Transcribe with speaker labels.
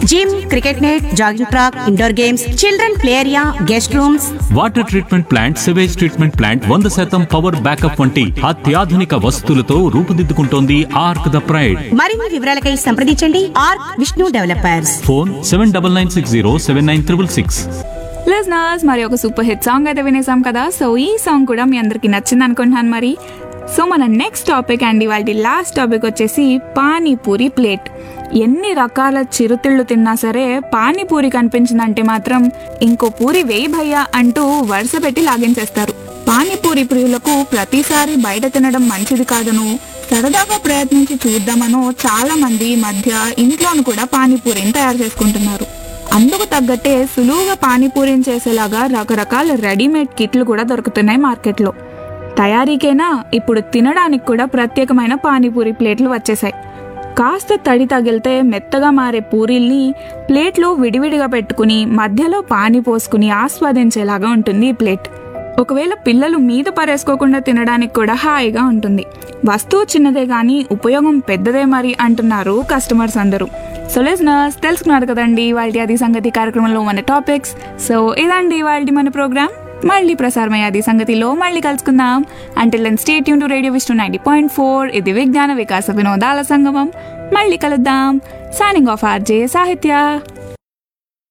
Speaker 1: gym cricket net jogging track indoor games children play area guest rooms
Speaker 2: water treatment plant sewage treatment plant వంద శాతం power backup వంటి అత్యాధునిక వసతులతో రూపుదిద్దుకుంటోంది arc the pride
Speaker 1: మరిన్ని వివరాలకై సంప్రదించండి Arc Vishnu developers
Speaker 2: phone seven double nine six zero seven nine triple six
Speaker 3: listeners మరి ఒక సూపర్ హిట్ సాంగ్ అయితే వినేసాం కదా సో ఈ సాంగ్ కూడా మీ అందరికి నచ్చింది అనుకుంటున్నాను మరి సో మన నెక్స్ట్ టాపిక్ అండి వాళ్ళ లాస్ట్ టాపిక్ వచ్చేసి పానీపూరి ప్లేట్ ఎన్ని రకాల చిరుతిళ్ళు తిన్నా సరే పానీపూరి కనిపించిందంటే మాత్రం ఇంకో పూరి వేయి భయ్యా అంటూ వరుస పెట్టి లాగించేస్తారు పానీపూరి ప్రియులకు ప్రతిసారి బయట తినడం మంచిది కాదను సరదాగా ప్రయత్నించి చూద్దామనో చాలా మంది ఈ మధ్య ఇంట్లోను కూడా పానీపూరిని తయారు చేసుకుంటున్నారు అందుకు తగ్గట్టే సులువుగా పానీపూరిని చేసేలాగా రకరకాల రెడీమేడ్ కిట్లు కూడా దొరుకుతున్నాయి మార్కెట్లో తయారీకైనా ఇప్పుడు తినడానికి కూడా ప్రత్యేకమైన పానీపూరి ప్లేట్లు వచ్చేసాయి కాస్త తడి తగిలితే మెత్తగా మారే పూరీల్ని ప్లేట్లో విడివిడిగా పెట్టుకుని మధ్యలో పానీ పోసుకుని ఆస్వాదించేలాగా ఉంటుంది ఈ ప్లేట్ ఒకవేళ పిల్లలు మీద పరేసుకోకుండా తినడానికి కూడా హాయిగా ఉంటుంది వస్తువు చిన్నదే కానీ ఉపయోగం పెద్దదే మరి అంటున్నారు కస్టమర్స్ అందరూ సో లిజనర్స్ తెలుసుకున్నారు కదండి వాళ్ళ అది సంగతి కార్యక్రమంలో మన టాపిక్స్ సో ఇదండి వాళ్ళ మన ప్రోగ్రామ్ మళ్ళీ ప్రసారమయ్యే అది సంగతిలో మళ్ళీ కలుసుకుందాం అంటిల్ దెన్ స్టేట్ యూన్ to radio Vishnu ninety point four ఇది విజ్ఞాన వికాస వినోదాల సంగమం మళ్ళీ కలుద్దాం సైనింగ్ ఆఫ్ ఆర్జే సాహిత్య